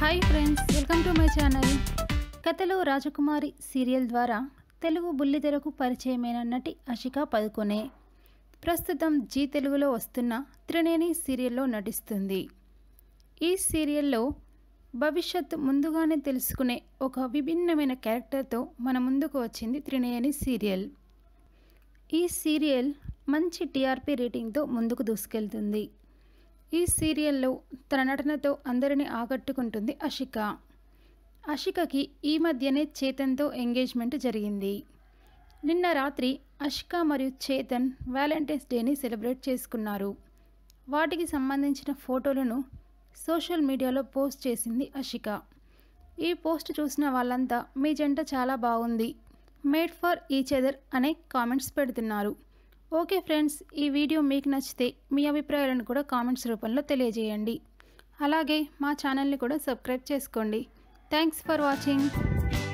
hi friends welcome to my channel కథలో రాజకుమారి serial ద్వారా తెలుగు బుల్లితెరకు పరిచయమైన నటి అషికా పదుకొనే ప్రస్తుతం జీ తెలుగులో వస్తున్న త్రినేని సీరియల్లో నటిస్తుంది ఈ సీరియల్లో భవిష్యత్తు ముందుగానే తెలుసుకునే ఒక విభిన్నమైన క్యారెక్టర్తో మన ముందుకు వచ్చింది త్రినేని సీరియల్ ఈ సీరియల్ మంచి టీఆర్పీ రేటింగ్తో ముందుకు దూసుకెళ్తుంది ఈ సీరియల్లో తన నటనతో అందరినీ ఆకట్టుకుంటుంది అషిక అషికకి ఈ మధ్యనే చేతన్తో ఎంగేజ్మెంట్ జరిగింది నిన్న రాత్రి అషిక మరియు చేతన్ వ్యాలంటైన్స్ డేని సెలబ్రేట్ చేసుకున్నారు వాటికి సంబంధించిన ఫోటోలను సోషల్ మీడియాలో పోస్ట్ చేసింది అషిక ఈ పోస్ట్ చూసిన వాళ్ళంతా మీ జంట చాలా బాగుంది మేడ్ ఫర్ ఈచ్ అదర్ అనే కామెంట్స్ పెడుతున్నారు ఓకే ఫ్రెండ్స్ ఈ వీడియో మీకు నచ్చితే మీ అభిప్రాయాలను కూడా కామెంట్స్ రూపంలో తెలియజేయండి అలాగే మా ఛానల్ని కూడా సబ్స్క్రైబ్ చేసుకోండి థ్యాంక్స్ ఫర్ వాచింగ్